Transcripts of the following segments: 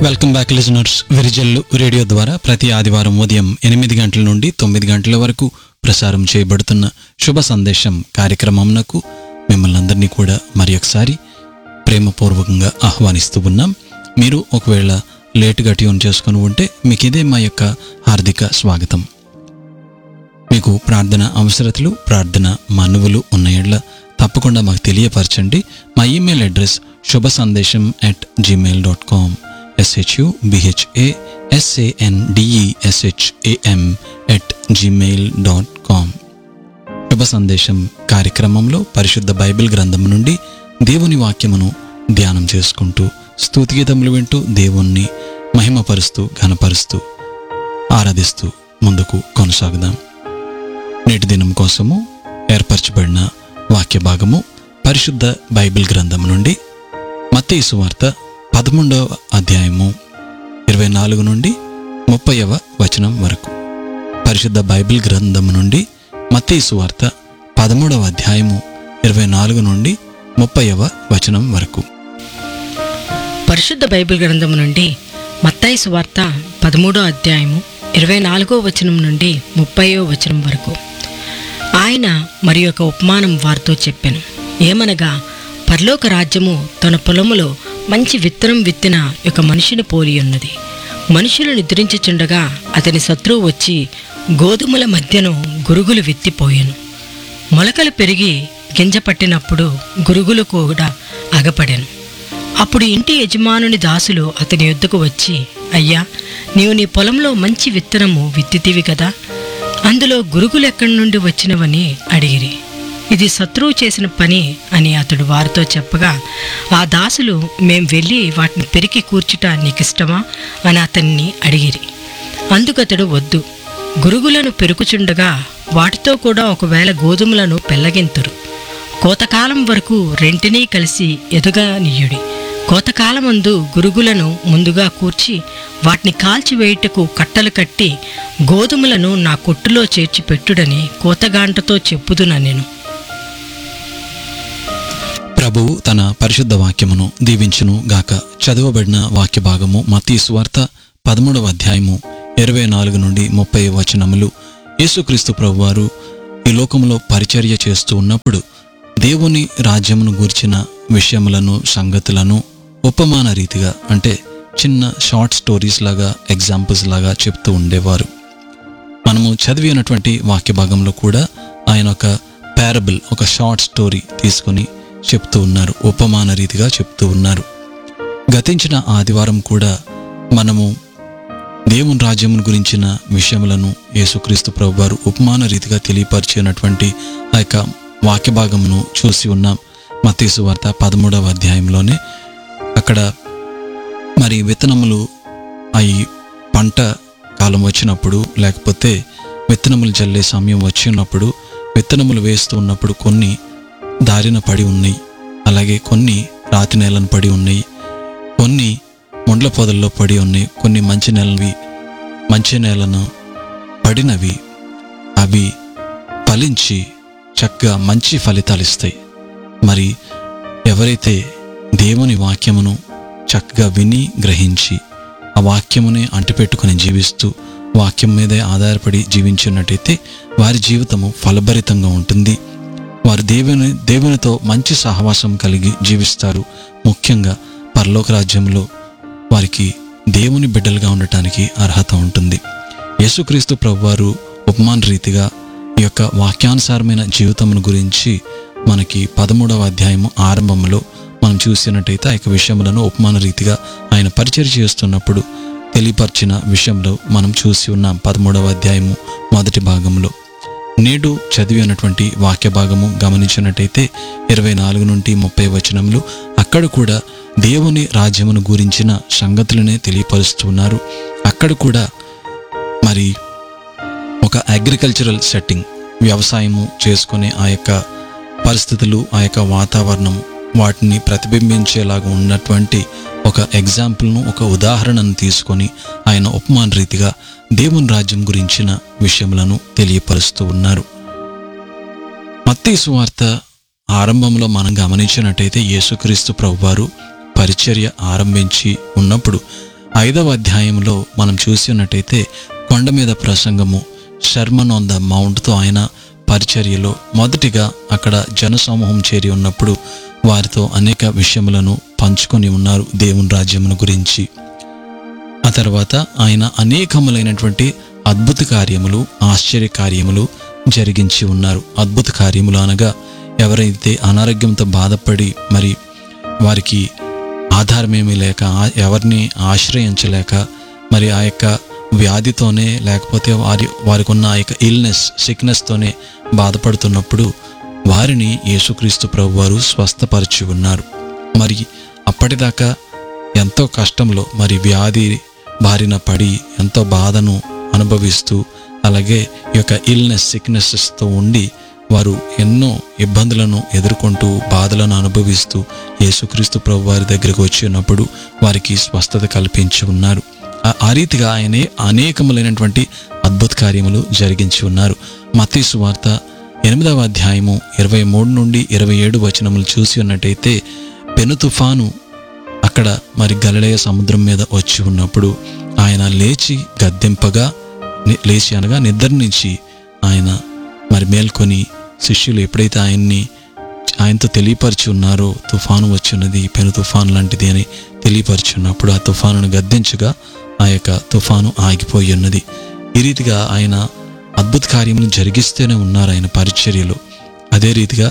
welcome back listeners Virijallu radio ద్వారా ప్రతి ఆదివారం ఉదయం ఎనిమిది గంటల నుండి తొమ్మిది గంటల వరకు ప్రసారం చేయబడుతున్న శుభ సందేశం కార్యక్రమంనకు మిమ్మల్ని అందరినీ కూడా మరి ఒకసారి ప్రేమపూర్వకంగా ఆహ్వానిస్తూ ఉన్నాం మీరు ఒకవేళ లేటుగా ట్యూన్ చేసుకుని ఉంటే మీకు ఇదే మా యొక్క హార్దిక స్వాగతం మీకు ప్రార్థన అవసరతలు ప్రార్థన మనువులు ఉన్న ఎడ్ల తప్పకుండా మాకు తెలియపరచండి మా ఈమెయిల్ అడ్రస్ శుభ సందేశం at Gmail dot com SHU బిహెచ్ఏ ఎస్ఏఎన్డిఈఎస్హెచ్ఏఎం at Gmail dot com శుభ సందేశం కార్యక్రమంలో పరిశుద్ధ బైబిల్ గ్రంథం నుండి దేవుని వాక్యమును ధ్యానం చేసుకుంటూ స్తుతిగీతములు వింటూ దేవుణ్ణి మహిమపరుస్తూ ఘనపరుస్తూ ఆరాధిస్తూ ముందుకు కొనసాగుదాం నేటి దినం కోసము ఏర్పరచబడిన వాక్య భాగము పరిశుద్ధ బైబిల్ గ్రంథం నుండి మత్తయి సువార్త పదమూడవ అధ్యాయము ఇరవై నాలుగు నుండి ముప్పైవ వచనం వరకు పరిశుద్ధ బైబిల్ గ్రంథం నుండి మత్తయి సువార్త పదమూడవ అధ్యాయము ఇరవై నాలుగు నుండి ముప్పైవ వచనం వరకు పరిశుద్ధ బైబిల్ గ్రంథం నుండి మత్తాయి సువార్త పదమూడో అధ్యాయము ఇరవై నాలుగో వచనం నుండి ముప్పయో వచనం వరకు ఆయన మరి ఒక ఉపమానం వారితో చెప్పాను ఏమనగా పరలోక రాజ్యము తన పొలములో మంచి విత్తనం విత్తిన ఒక మనిషిని పోలి ఉన్నది మనుషులు నిద్రించుచుండగా అతని శత్రువు వచ్చి గోధుమల మధ్యను గురుగులు విత్తిపోయాను మొలకలు పెరిగి గింజ పట్టినప్పుడు గురుగులు కూడా అగపడాను అప్పుడు ఇంటి యజమానుని దాసులు అతని యొద్దకు వచ్చి అయ్యా నీవు నీ పొలంలో మంచి విత్తనము విత్తితివి కదా అందులో గురుగులు ఎక్కడి నుండి వచ్చినవని అడిగిరి ఇది శత్రువు చేసిన పని అని అతడు వారితో చెప్పగా ఆ దాసులు మేం వెళ్ళి వాటిని పెరికి కూర్చుట నీకిష్టమా అని అతన్ని అడిగిరి అందుకతడు వద్దు గురుగులను పెరుకుచుండగా వాటితో కూడా ఒకవేళ గోధుమలను పెల్లగింతురు కోతకాలం వరకు రెంటినీ కలిసి ఎదుగనీయుడి కోతకాలమందు గురుగులను ముందుగా కూర్చి వాటిని కాల్చివేయుటకు కట్టలు కట్టి గోధుమలను నా కొట్టులో చేర్చి పెట్టుడని కోతగాంటతో చెప్పుదున నేను ప్రభువు తన పరిశుద్ధ వాక్యమును దీవించును గాక చదవబడిన వాక్య భాగము మతీ సువార్త పదమూడవ అధ్యాయము ఇరవై నాలుగు నుండి ముప్పై వచనములు యేసుక్రీస్తు ప్రభువారు ఈ లోకములో పరిచర్య చేస్తూ ఉన్నప్పుడు దేవుని రాజ్యమును గూర్చిన విషయములను సంగతులను ఉపమాన రీతిగా అంటే చిన్న షార్ట్ స్టోరీస్ లాగా ఎగ్జాంపుల్స్ లాగా చెప్తూ ఉండేవారు మనము చదివినటువంటి వాక్య భాగంలో కూడా ఆయన ఒక పారబుల్ ఒక షార్ట్ స్టోరీ తీసుకొని చెప్తూ ఉన్నారు ఉపమాన రీతిగా చెప్తూ ఉన్నారు గతించిన ఆదివారం కూడా మనము దేవుని రాజ్యం గురించిన విషయములను యేసుక్రీస్తు ప్రభు వారు ఉపమాన రీతిగా తెలియపరిచినటువంటి ఆ యొక్క వాక్య భాగమును చూసి ఉన్నాం మతీసు వార్త పదమూడవ అధ్యాయంలోనే అక్కడ మరి విత్తనములు అవి పంట కాలం వచ్చినప్పుడు లేకపోతే విత్తనములు జల్లే సమయం వచ్చినప్పుడు విత్తనములు వేస్తూ ఉన్నప్పుడు కొన్ని దారిన పడి ఉన్నాయి అలాగే కొన్ని రాతి నేలను పడి ఉన్నాయి కొన్ని ముండ్ల పొదల్లో పడి ఉన్నాయి కొన్ని మంచి నేలవి మంచి నేలను పడినవి అవి ఫలించి చక్కగా మంచి ఫలితాలు ఇస్తాయి మరి ఎవరైతే దేవుని వాక్యమును చక్కగా విని గ్రహించి ఆ వాక్యమునే అంటిపెట్టుకుని జీవిస్తూ వాక్యం మీదే ఆధారపడి జీవించినట్టయితే వారి జీవితము ఫలభరితంగా ఉంటుంది వారు దేవుని దేవునితో మంచి సహవాసం కలిగి జీవిస్తారు ముఖ్యంగా పరలోక రాజ్యంలో వారికి దేవుని బిడ్డలుగా ఉండటానికి అర్హత ఉంటుంది యేసుక్రీస్తు ప్రభువారు ఉపమాన రీతిగా ఈ యొక్క వాక్యానుసారమైన జీవితమును గురించి మనకి పదమూడవ అధ్యాయము ఆరంభంలో మనం చూసినట్టయితే ఆ యొక్క విషయములను ఉపమాన రీతిగా ఆయన పరిచయం చేస్తున్నప్పుడు తెలియపరిచిన విషయంలో మనం చూసి ఉన్నాం పదమూడవ అధ్యాయము మొదటి భాగంలో నేడు చదివినటువంటి వాక్య భాగము గమనించినట్టయితే ఇరవై నాలుగు నుండి ముప్పై వచనములు అక్కడ కూడా దేవుని రాజ్యమును గురించిన సంగతులనే తెలియపరుస్తున్నారు అక్కడ కూడా మరి ఒక అగ్రికల్చరల్ సెట్టింగ్ వ్యవసాయము చేసుకునే ఆ యొక్క పరిస్థితులు ఆ యొక్క వాతావరణం వాటిని ప్రతిబింబించేలాగా ఉన్నటువంటి ఒక ఎగ్జాంపుల్ను ఒక ఉదాహరణను తీసుకొని ఆయన ఉపమాన రీతిగా దేవుని రాజ్యం గురించిన విషయములను తెలియపరుస్తూ ఉన్నారు మత్తయి సువార్త ఆరంభంలో మనం గమనించినట్టయితే యేసుక్రీస్తు ప్రభువారు పరిచర్య ఆరంభించి ఉన్నప్పుడు ఐదవ అధ్యాయంలో మనం చూసి ఉన్నట్టయితే కొండ మీద ప్రసంగము శర్మన్ ఆన్ ద మౌంట్తో ఆయన పరిచర్యలో మొదటిగా అక్కడ జనసమూహం చేరి ఉన్నప్పుడు వారితో అనేక విషయములను పంచుకొని ఉన్నారు దేవుని రాజ్యమును గురించి ఆ తర్వాత ఆయన అనేకములైనటువంటి అద్భుత కార్యములు ఆశ్చర్య కార్యములు జరిగించి ఉన్నారు అద్భుత కార్యములు అనగా ఎవరైతే అనారోగ్యంతో బాధపడి మరి వారికి ఆధారమేమీ లేక ఆ- ఎవరిని ఆశ్రయించలేక మరి ఆ యొక్క వ్యాధితోనే లేకపోతే వారి వారికి ఉన్న ఆ యొక్క ఇల్నెస్ సిక్నెస్తోనే బాధపడుతున్నప్పుడు వారిని యేసుక్రీస్తు ప్రభు వారు స్వస్థపరిచి ఉన్నారు మరి అప్పటిదాకా ఎంతో కష్టంలో మరి వ్యాధి బారిన పడి ఎంతో బాధను అనుభవిస్తూ అలాగే ఈ యొక్క ఇల్నెస్ సిక్నెసెస్తో ఉండి వారు ఎన్నో ఇబ్బందులను ఎదుర్కొంటూ బాధలను అనుభవిస్తూ యేసుక్రీస్తు ప్రభు వారి దగ్గరకు వచ్చి ఉన్నప్పుడు వారికి స్వస్థత కల్పించి ఉన్నారు ఆ- ఆ రీతిగా ఆయనే అనేకములైనటువంటి అద్భుత కార్యములు జరిగించి ఉన్నారు మత్తయి వార్త ఎనిమిదవ అధ్యాయము ఇరవై మూడు నుండి ఇరవై ఏడు వచనములు చూసి ఉన్నట్టయితే పెను తుఫాను అక్కడ మరి గలిలయ సముద్రం మీద వచ్చి ఉన్నప్పుడు ఆయన లేచి గద్దెంపగా ని- లేచి అనగా నిద్ర నుంచి ఆయన మరి మేల్కొని శిష్యులు ఎప్పుడైతే ఆయన్ని ఆయనతో తెలియపరిచి ఉన్నారో తుఫాను వచ్చినది పెను తుఫాను లాంటిది అని తెలియపరిచి ఉన్నప్పుడు ఆ తుఫానును గద్దించగా ఆ యొక్క తుఫాను ఆగిపోయి ఉన్నది ఈ రీతిగా ఆయన అద్భుత కార్యములు జరిగిస్తూనే ఉన్నారు ఆయన పరిచర్యలో అదే రీతిగా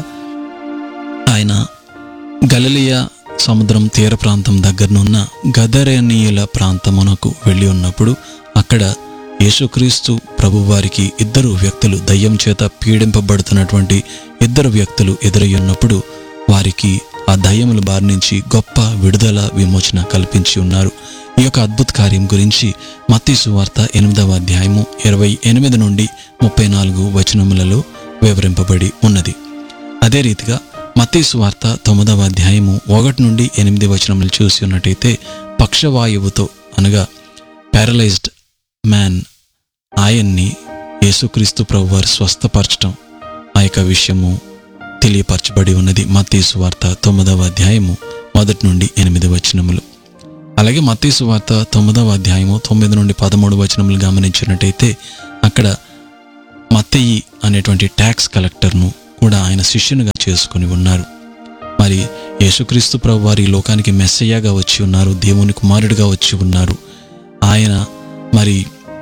ఆయన గలిలియా సముద్రం తీర ప్రాంతం దగ్గరనున్న గదరేనీయుల ప్రాంతమునకు వెళ్ళి ఉన్నప్పుడు అక్కడ యేసుక్రీస్తు ప్రభువారికి ఇద్దరు వ్యక్తులు దయ్యం చేత పీడింపబడుతున్నటువంటి ఇద్దరు వ్యక్తులు ఎదురయ్యున్నప్పుడు వారికి ఆ దయ్యముల బారి నుంచి గొప్ప విడుదల విమోచన కల్పించి ఉన్నారు ఈ యొక్క అద్భుత కార్యం గురించి మత్తయి సువార్త ఎనిమిదవ అధ్యాయము ఇరవై ఎనిమిది నుండి ముప్పై నాలుగు వచనములలో వివరింపబడి ఉన్నది అదే రీతిగా మత్తయి సువార్త తొమ్మిదవ అధ్యాయము ఒకటి నుండి ఎనిమిది వచనములు చూసి ఉన్నట్టయితే పక్షవాయువుతో అనగా పారలైజ్డ్ మ్యాన్ ఆయన్ని యేసుక్రీస్తు ప్రభువారు స్వస్థపరచటం ఆ యొక్క విషయము తెలియపరచబడి ఉన్నది మత్తయి సువార్త తొమ్మిదవ అధ్యాయము మొదటి నుండి ఎనిమిది వచనములు అలాగే మత్తయి సువార్త తొమ్మిదవ అధ్యాయము తొమ్మిది నుండి పదమూడు వచనములు గమనించినట్టయితే అక్కడ మత్తయి అనేటువంటి ట్యాక్స్ కలెక్టర్ను కూడా ఆయన శిష్యునిగా చేసుకుని ఉన్నారు మరి యేసుక్రీస్తు ప్రభు వారి లోకానికి మెస్సయ్యగా వచ్చి ఉన్నారు దేవుని కుమారుడిగా వచ్చి ఉన్నారు ఆయన మరి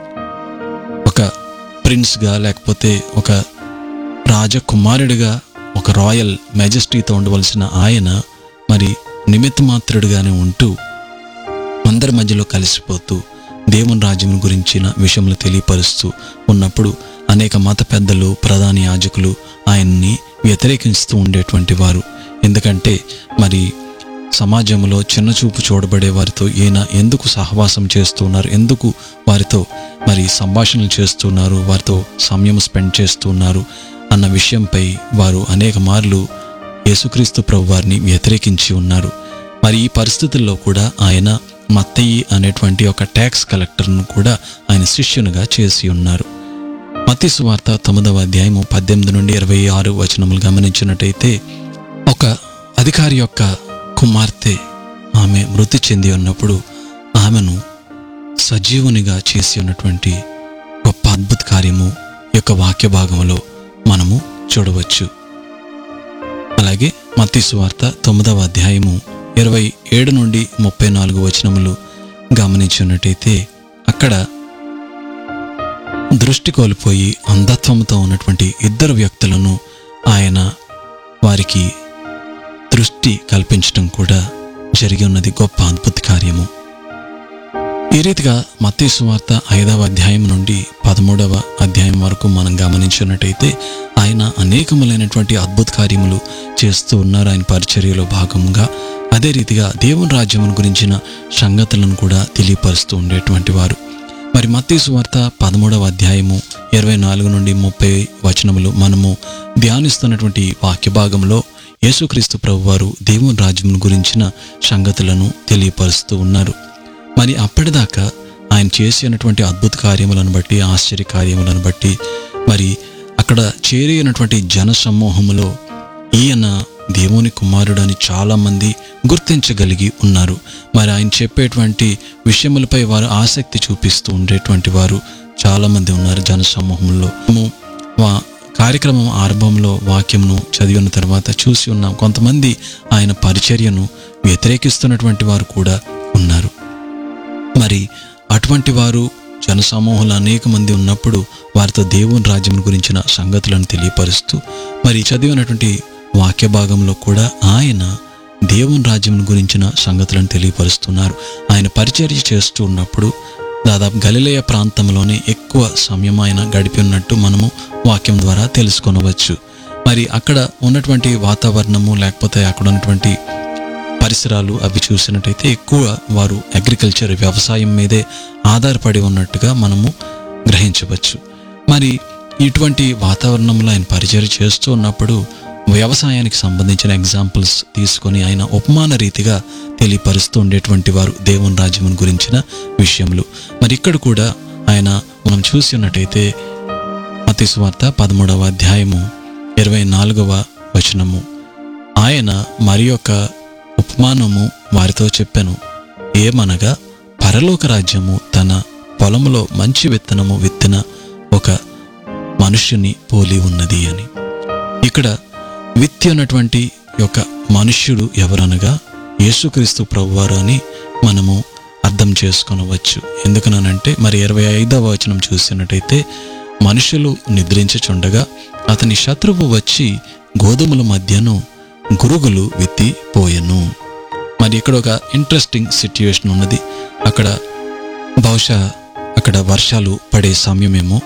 ఒక ప్రిన్స్గా లేకపోతే ఒక రాజకుమారుడిగా ఒక రాయల్ మెజెస్టీతో ఉండవలసిన ఆయన మరి నిమిత్త మాత్రుడిగానే ఉంటూ అందరి మధ్యలో కలిసిపోతూ దేవుని రాజ్యం గురించిన విషయములు తెలియపరుస్తూ ఉన్నప్పుడు అనేక మత పెద్దలు ప్రధాన యాజకులు ఆయన్ని వ్యతిరేకిస్తూ ఉండేటువంటి వారు ఎందుకంటే మరి సమాజంలో చిన్నచూపు చూడబడే వారితో ఈయన ఎందుకు సహవాసం చేస్తున్నారు ఎందుకు వారితో మరి సంభాషణలు చేస్తున్నారు వారితో సమయం స్పెండ్ చేస్తున్నారు అన్న విషయంపై వారు అనేక మార్లు యేసుక్రీస్తు ప్రభు వారిని వ్యతిరేకించి ఉన్నారు మరి ఈ పరిస్థితుల్లో కూడా ఆయన మత్తయి అనేటువంటి ఒక ట్యాక్స్ కలెక్టర్ను కూడా ఆయన శిష్యునిగా చేసి ఉన్నారు మత్తి సువార్త తొమ్మిదవ అధ్యాయము పద్దెనిమిది నుండి ఇరవై ఆరు వచనములు గమనించినట్టయితే ఒక అధికారి యొక్క కుమార్తె ఆమె మృతి చెంది ఉన్నప్పుడు ఆమెను సజీవునిగా చేసి ఉన్నటువంటి గొప్ప అద్భుత కార్యము ఈ యొక్క వాక్య భాగంలో మనము చూడవచ్చు అలాగే మత్తి సువార్త తొమ్మిదవ అధ్యాయము ఇరవై ఏడు నుండి ముప్పై నాలుగు వచనములు గమనించినట్టయితే అక్కడ దృష్టి కోల్పోయి అంధత్వంతో ఉన్నటువంటి ఇద్దరు వ్యక్తులను ఆయన వారికి దృష్టి కల్పించడం కూడా జరిగి ఉన్నది గొప్ప అద్భుత కార్యము ఈ రీతిగా మత్తయి సువార్త ఐదవ అధ్యాయం నుండి పదమూడవ అధ్యాయం వరకు మనం గమనించినట్టయితే ఆయన అనేకములైనటువంటి అద్భుత కార్యములు చేస్తూ ఉన్నారు ఆయన పరిచర్యలో భాగంగా అదే రీతిగా దేవుని రాజ్యమును గురించిన సంగతులను కూడా తెలియపరుస్తూ ఉండేటువంటి వారు మరి మత్తయి సువార్త పదమూడవ అధ్యాయము ఇరవై నాలుగు నుండి ముప్పై వచనములు మనము ధ్యానిస్తున్నటువంటి వాక్య భాగంలో యేసుక్రీస్తు ప్రభువారు దేవుని రాజ్యమును గురించిన సంగతులను తెలియపరుస్తూ ఉన్నారు మరి అప్పటిదాకా ఆయన చేసినటువంటి అద్భుత కార్యములను బట్టి ఆశ్చర్య కార్యములను బట్టి మరి అక్కడ చేరినటువంటి జన సమూహములో ఈయన దేవుని కుమారుడని చాలామంది గుర్తించగలిగి ఉన్నారు మరి ఆయన చెప్పేటువంటి విషయములపై వారు ఆసక్తి చూపిస్తూ ఉండేటువంటి వారు చాలామంది ఉన్నారు జన సమూహంలో మేము వా కార్యక్రమం ఆరంభంలో వాక్యమును చదివిన తర్వాత చూసి ఉన్నాం కొంతమంది ఆయన పరిచర్యను వ్యతిరేకిస్తున్నటువంటి వారు కూడా ఉన్నారు మరి అటువంటి వారు జనసమూహాలు అనేక మంది ఉన్నప్పుడు వారితో దేవుని రాజ్యం గురించిన సంగతులను తెలియపరుస్తూ మరి చదివినటువంటి వాక్య భాగంలో కూడా ఆయన దేవుని రాజ్యం గురించిన సంగతులను తెలియపరుస్తున్నారు ఆయన పరిచర్య చేస్తూ ఉన్నప్పుడు దాదాపు గలిలయ ప్రాంతంలోనే ఎక్కువ సమయం ఆయన గడిపి ఉన్నట్టు మనము వాక్యం ద్వారా తెలుసుకొనవచ్చు మరి అక్కడ ఉన్నటువంటి వాతావరణము లేకపోతే అక్కడ ఉన్నటువంటి పరిసరాలు అవి చూసినట్టయితే ఎక్కువ వారు అగ్రికల్చర్ వ్యవసాయం మీదే ఆధారపడి ఉన్నట్టుగా మనము గ్రహించవచ్చు మరి ఇటువంటి వాతావరణంలో ఆయన పరిచయం చేస్తూ ఉన్నప్పుడు వ్యవసాయానికి సంబంధించిన ఎగ్జాంపుల్స్ తీసుకొని ఆయన ఉపమాన రీతిగా తెలియపరుస్తూ ఉండేటువంటి వారు దేవుని రాజ్యం గురించిన విషయములు మరి ఇక్కడ కూడా ఆయన మనం చూసి ఉన్నట్టయితే మతి సువార్త పదమూడవ అధ్యాయము ఇరవై నాలుగవ వచనము ఆయన మరి యొక్క ఉపమానము వారితో చెప్పెను ఏమనగా పరలోక రాజ్యము తన పొలములో మంచి విత్తనము విత్తిన ఒక మనుష్యుని పోలి ఉన్నది అని ఇక్కడ విత్తి ఉన్నటువంటి యొక్క మనుష్యుడు ఎవరనగా యేసుక్రీస్తు ప్రభువారు అని మనము అర్థం చేసుకొనవచ్చు ఎందుకనంటే మరి ఇరవై ఐదవ వచనం చూసినట్టయితే మనుషులు నిద్రించుచుండగా అతని శత్రువు వచ్చి గోధుమల మధ్యను గురుగులు విత్తి పోయెను మరి ఇక్కడ ఒక ఇంట్రెస్టింగ్ సిట్యుయేషన్ ఉన్నది అక్కడ బహుశా అక్కడ వర్షాలు పడే సమయమేమో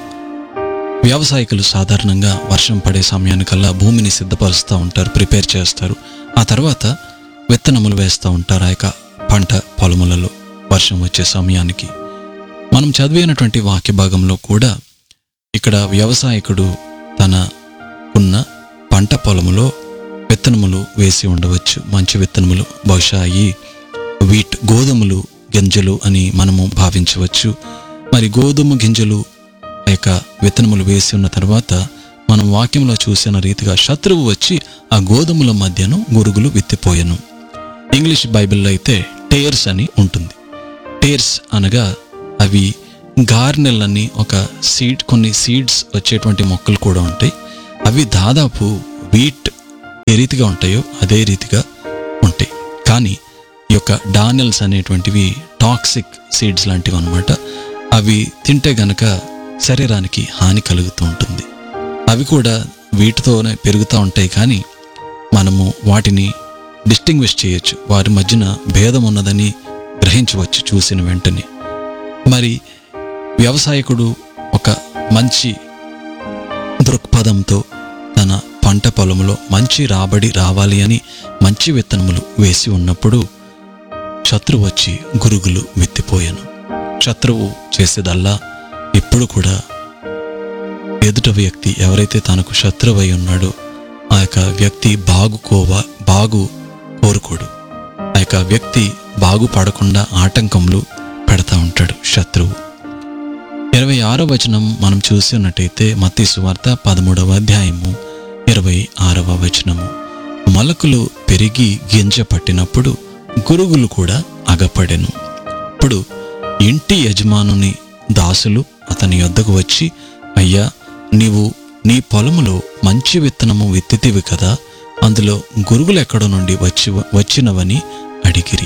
వ్యవసాయకులు సాధారణంగా వర్షం పడే సమయానికల్లా భూమిని సిద్ధపరుస్తూ ఉంటారు ప్రిపేర్ చేస్తారు ఆ తర్వాత విత్తనములు వేస్తూ ఉంటారు ఆ యొక్క పంట పొలములలో వర్షం వచ్చే సమయానికి మనం చదివినటువంటి వాక్య భాగంలో కూడా ఇక్కడ వ్యవసాయకుడు తన ఉన్న పంట పొలములో విత్తనములు వేసి ఉండవచ్చు మంచి విత్తనములు బహుశా ఈ వీట్ గోధుమలు గింజలు అని మనము భావించవచ్చు మరి గోధుమ గింజలు ఆ యొక్క విత్తనములు వేసి ఉన్న తర్వాత మనం వాక్యంలో చూసిన రీతిగా శత్రువు వచ్చి ఆ గోధుమల మధ్యను గురుగులు విత్తిపోయెను ఇంగ్లీష్ బైబిల్లో అయితే టేర్స్ అని ఉంటుంది టేర్స్ అనగా అవి గార్నెల్ అని ఒక సీడ్ కొన్ని సీడ్స్ వచ్చేటువంటి మొక్కలు కూడా ఉంటాయి అవి దాదాపు వీట్ ఏ రీతిగా ఉంటాయో అదే రీతిగా ఉంటాయి కానీ ఈ యొక్క డానెల్స్ అనేటువంటివి టాక్సిక్ సీడ్స్ లాంటివి అనమాట అవి తింటే గనక శరీరానికి హాని కలుగుతూ ఉంటుంది అవి కూడా వీటితోనే పెరుగుతూ ఉంటాయి కానీ మనము వాటిని డిస్టింగ్విష్ చేయొచ్చు వారి మధ్యన భేదం ఉన్నదని గ్రహించవచ్చు చూసిన వెంటనే మరి వ్యవసాయకుడు ఒక మంచి దృక్పథంతో తన పంట పొలంలో మంచి రాబడి రావాలి అని మంచి విత్తనములు వేసి ఉన్నప్పుడు శత్రువు వచ్చి గురుగులు విత్తిపోయాను శత్రువు చేసేదల్లా ఎప్పుడు కూడా ఎదుట వ్యక్తి ఎవరైతే తనకు శత్రువై ఉన్నాడో ఆ యొక్క వ్యక్తి బాగుకోవా బాగు కోరుకోడు ఆ యొక్క వ్యక్తి బాగుపడకుండా ఆటంకములు పెడతా ఉంటాడు శత్రువు ఇరవై ఆరో వచనం మనం చూసి ఉన్నట్టయితే మత్తి సువార్త పదమూడవ అధ్యాయము ఇరవై ఆరవ వచనము మొలకలు పెరిగి గింజ పట్టినప్పుడు గురుగులు కూడా అగపడెను ఇప్పుడు ఇంటి యజమానుని దాసులు అతని యొద్దకు వచ్చి అయ్యా నీవు నీ పొలములో మంచి విత్తనము విత్తితివి కదా అందులో గురుగులు ఎక్కడో నుండి వచ్చి వచ్చినవని అడిగిరి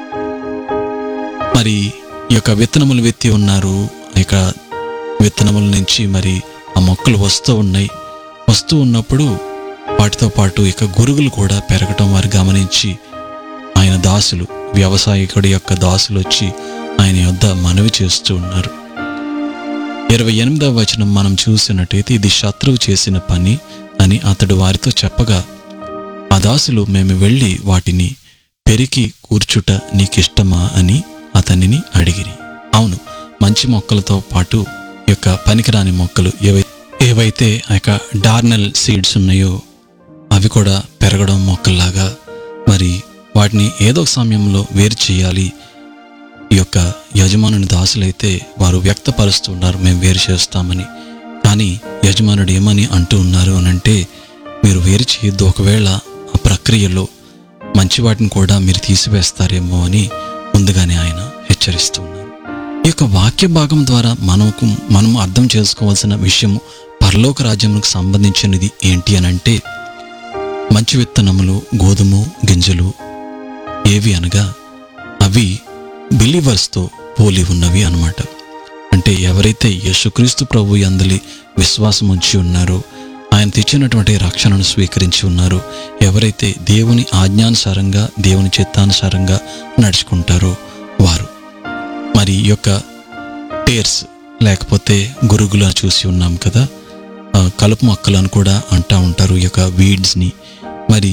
మరి ఈ యొక్క విత్తనములు విత్తి ఉన్నారు ఆ యొక్క విత్తనముల నుంచి మరి ఆ మొక్కలు వస్తూ ఉన్నాయి వస్తూ ఉన్నప్పుడు వాటితో పాటు ఇక గురుగులు కూడా పెరగటం వారు గమనించి ఆయన దాసులు వ్యవసాయకుడి యొక్క దాసులు వచ్చి ఆయన యొద్ద మనవి చేస్తూ ఉన్నారు ఇరవై ఎనిమిదవ వచనం మనం చూసినట్టయితే ఇది శత్రువు చేసిన పని అని అతడు వారితో చెప్పగా ఆ దాసులు మేము వెళ్ళి వాటిని పెరికి కూర్చుట నీకిష్టమా అని అతనిని అడిగిరి అవును మంచి మొక్కలతో పాటు ఈ యొక్క పనికిరాని మొక్కలు ఏవై ఏవైతే ఆ యొక్క డార్నల్ సీడ్స్ ఉన్నాయో అవి కూడా పెరగడం మొక్కల్లాగా మరి వాటిని ఏదో ఒక సమయంలో వేరు చేయాలి ఈ యొక్క యజమానుని దాసులైతే వారు వ్యక్తపరుస్తున్నారు మేము వేరు చేస్తామని కానీ యజమానుడు ఏమని అంటూ ఉన్నారు అని అంటే మీరు వేరు చేయొద్దు ఒకవేళ ఆ ప్రక్రియలో మంచి వాటిని కూడా మీరు తీసివేస్తారేమో అని ముందుగానే ఆయన హెచ్చరిస్తూ ఉన్నారు ఈ యొక్క వాక్య భాగం ద్వారా మనకు మనం అర్థం చేసుకోవాల్సిన విషయము పరలోక రాజ్యములకు సంబంధించినది ఏంటి అని అంటే మంచి విత్తనములు గోధుమ గింజలు ఏవి అనగా అవి బిలీవర్స్తో పోలి ఉన్నవి అన్నమాట అంటే ఎవరైతే యేసుక్రీస్తు ప్రభు అందలి విశ్వాసం ఉంచి ఉన్నారో ఆయన తెచ్చినటువంటి రక్షణను స్వీకరించి ఉన్నారో ఎవరైతే దేవుని ఆజ్ఞానుసారంగా దేవుని చిత్తానుసారంగా నడుచుకుంటారో వారు మరి ఈ యొక్క టేర్స్ లేకపోతే గురుగులా చూసి ఉన్నాం కదా ఆ, కలుపు మొక్కలను కూడా అంటా ఉంటారు ఈ యొక్క వీడ్స్ని మరి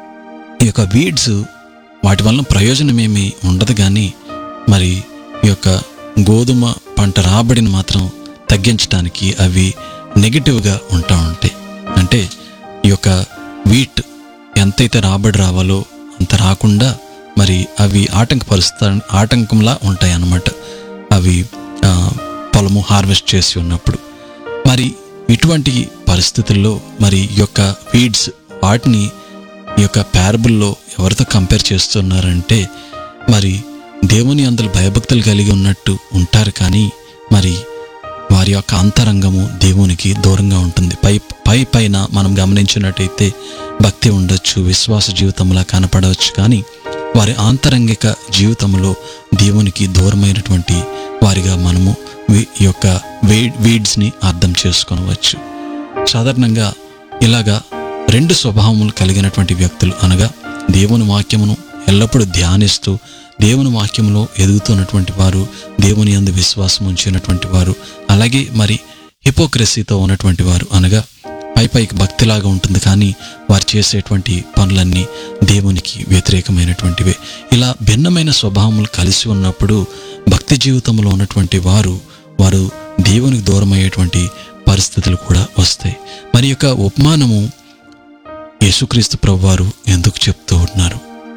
ఈ యొక్క వీడ్స్ వాటి వలన ప్రయోజనం ఏమీ ఉండదు కానీ మరి ఈ యొక్క గోధుమ పంట రాబడిని మాత్రం తగ్గించడానికి అవి నెగిటివ్గా ఉంటా ఉంటాయి అంటే ఈ యొక్క వీట్ ఎంతైతే రాబడి రావాలో అంత రాకుండా మరి అవి ఆటంకపరుస్తా ఆటంకంలా ఉంటాయి అన్నమాట అవి ఆ, పొలము హార్వెస్ట్ చేసి ఉన్నప్పుడు మరి ఇటువంటి పరిస్థితుల్లో మరి ఈ యొక్క వీడ్స్ వాటిని ఈ యొక్క ప్యారబుల్లో ఎవరితో కంపేర్ చేస్తున్నారంటే మరి దేవుని అందరు భయభక్తులు కలిగి ఉన్నట్టు ఉంటారు కానీ మరి వారి యొక్క అంతరంగము దేవునికి దూరంగా ఉంటుంది పై పై పైన మనం గమనించినట్టయితే భక్తి ఉండొచ్చు విశ్వాస జీవితంలా కనపడవచ్చు కానీ వారి ఆంతరంగిక జీవితంలో దేవునికి దూరమైనటువంటి వారిగా మనము వీ- ఈ యొక్క వీ వీడ్స్ని అర్థం చేసుకొనవచ్చు సాధారణంగా ఇలాగా రెండు స్వభావములు కలిగినటువంటి వ్యక్తులు అనగా దేవుని వాక్యమును ఎల్లప్పుడూ ధ్యానిస్తూ దేవుని వాక్యంలో ఎదుగుతున్నటువంటి వారు దేవుని యందు విశ్వాసం ఉంచినటువంటి వారు అలాగే మరి హిపోక్రసీతో ఉన్నటువంటి వారు అనగా పై పైకి భక్తిలాగా ఉంటుంది కానీ వారు చేసేటువంటి పనులన్నీ దేవునికి వ్యతిరేకమైనటువంటివే ఇలా భిన్నమైన స్వభావములు కలిసి ఉన్నప్పుడు భక్తి జీవితంలో ఉన్నటువంటి వారు వారు దేవునికి దూరమయ్యేటువంటి పరిస్థితులు కూడా వస్తాయి మరి యొక్క ఉపమానము యేసుక్రీస్తు ప్రభువారు ఎందుకు చెప్తూ ఉన్నారు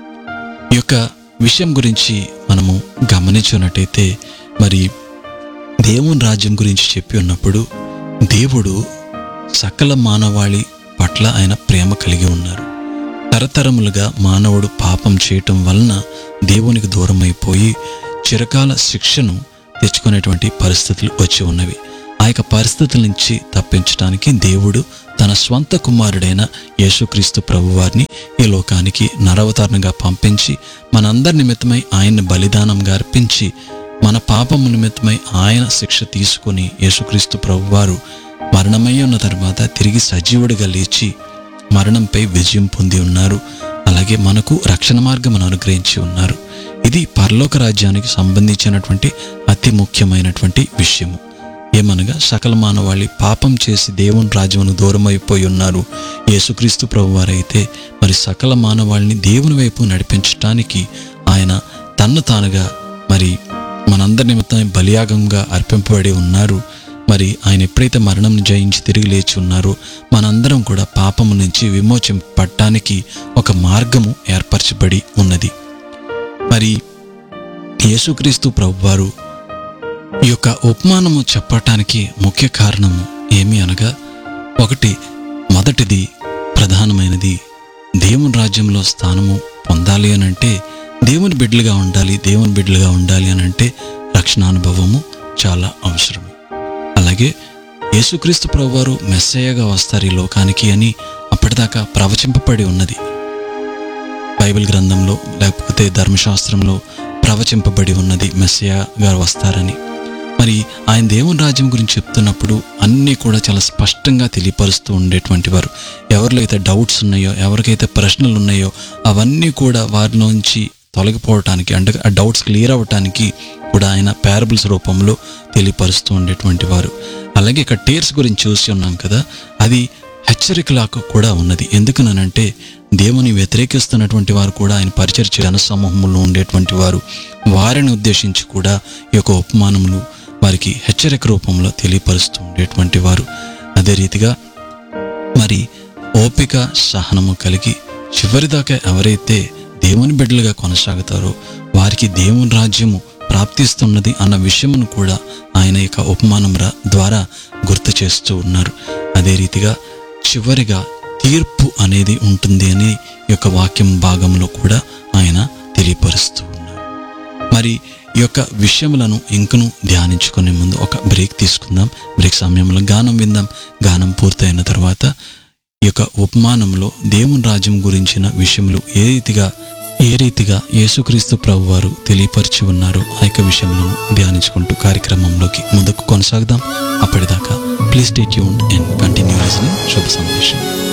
ఈ యొక్క విషయం గురించి మనము గమనించినట్టయితే మరి దేవుని రాజ్యం గురించి చెప్పి ఉన్నప్పుడు దేవుడు సకల మానవాళి పట్ల ఆయన ప్రేమ కలిగి ఉన్నారు తరతరములుగా మానవుడు పాపం చేయటం వలన దేవునికి దూరమైపోయి చిరకాల శిక్షను తెచ్చుకునేటువంటి పరిస్థితులు వచ్చి ఉన్నవి ఆ యొక్క పరిస్థితుల నుంచి తప్పించడానికి దేవుడు తన స్వంత కుమారుడైన యేసుక్రీస్తు ప్రభువారిని ఈ లోకానికి నరవతారణగా పంపించి మనందరి నిమిత్తమై ఆయన్ని బలిదానంగా అర్పించి మన పాపము నిమిత్తమై ఆయన శిక్ష తీసుకొని యేసుక్రీస్తు ప్రభువారు మరణమై ఉన్న తర్వాత తిరిగి సజీవుడిగా లేచి మరణంపై విజయం పొంది ఉన్నారు అలాగే మనకు రక్షణ మార్గమును అనుగ్రహించి ఉన్నారు ఇది పరలోక రాజ్యానికి సంబంధించినటువంటి అతి ముఖ్యమైనటువంటి విషయము ఏమనగా సకల మానవాళి పాపం చేసి దేవుని రాజ్యమును దూరమైపోయి ఉన్నారు యేసుక్రీస్తు ప్రభువారైతే మరి సకల మానవాళిని దేవుని వైపు నడిపించటానికి ఆయన తన్ను తానుగా మరి మనందరి నిమిత్తం బలియాగంగా అర్పింపబడి ఉన్నారు మరి ఆయన ఎప్పుడైతే మరణం జయించి తిరిగి లేచి ఉన్నారో మనందరం కూడా పాపము నుంచి విమోచింపటానికి ఒక మార్గము ఏర్పరచబడి ఉన్నది మరి యేసుక్రీస్తు ప్రభువారు ఈ యొక్క ఉపమానము చెప్పటానికి ముఖ్య కారణము ఏమి అనగా ఒకటి మొదటిది ప్రధానమైనది దేవుని రాజ్యంలో స్థానము పొందాలి అని అంటే దేవుని బిడ్డలుగా ఉండాలి దేవుని బిడ్డలుగా ఉండాలి అని అంటే రక్షణానుభవము చాలా అవసరము అలాగే యేసుక్రీస్తు ప్రభువారు మెస్సయ్యగా వస్తారు ఈ లోకానికి అని అప్పటిదాకా ప్రవచింపబడి ఉన్నది బైబిల్ గ్రంథంలో లేకపోతే ధర్మశాస్త్రంలో ప్రవచింపబడి ఉన్నది మెస్సయ్య గారు వస్తారని మరి ఆయన దేవుని రాజ్యం గురించి చెప్తున్నప్పుడు అన్నీ కూడా చాలా స్పష్టంగా తెలియపరుస్తూ ఉండేటువంటి వారు ఎవరిలో అయితే డౌట్స్ ఉన్నాయో ఎవరికైతే ప్రశ్నలు ఉన్నాయో అవన్నీ కూడా వారిలోంచి తొలగిపోవటానికి అంటే ఆ డౌట్స్ క్లియర్ అవ్వటానికి కూడా ఆయన పారబుల్స్ రూపంలో తెలియపరుస్తూ ఉండేటువంటి వారు అలాగే ఇక్కడ టేర్స్ గురించి చూసి ఉన్నాం కదా అది హెచ్చరికలాగా కూడా ఉన్నది ఎందుకనంటే దేవుని వ్యతిరేకిస్తున్నటువంటి వారు కూడా ఆయన పరిచర్చ జనసమూహంలో ఉండేటువంటి వారు వారిని ఉద్దేశించి కూడా ఈ యొక్క ఉపమానములు వారికి హెచ్చరిక రూపంలో తెలియపరుస్తూ ఉండేటువంటి వారు అదే రీతిగా మరి ఓపిక సహనము కలిగి చివరిదాకా ఎవరైతే దేవుని బిడ్డలుగా కొనసాగుతారో వారికి దేవుని రాజ్యము ప్రాప్తిస్తున్నది అన్న విషయమును కూడా ఆయన యొక్క ఉపమానం రా- ద్వారా గుర్తు చేస్తూ ఉన్నారు అదే రీతిగా చివరిగా తీర్పు అనేది ఉంటుంది అని ఈ యొక్క వాక్యం భాగంలో కూడా ఆయన తెలియపరుస్తూ ఉన్నారు మరి ఈ యొక్క విషయములను ఇంకను ధ్యానించుకునే ముందు ఒక బ్రేక్ తీసుకుందాం బ్రేక్ సమయంలో గానం విందాం గానం పూర్తయిన తర్వాత ఈ యొక్క ఉపమానంలో దేవుని రాజ్యం గురించిన విషయములు ఏ రీతిగా ఏ రీతిగా యేసుక్రీస్తు ప్రభు వారు తెలియపరిచి ఉన్నారో ఆ యొక్క విషయములను ధ్యానించుకుంటూ కార్యక్రమంలోకి ముందుకు కొనసాగుదాం అప్పటిదాకా please stay tune and continue listening Shubha సందేశం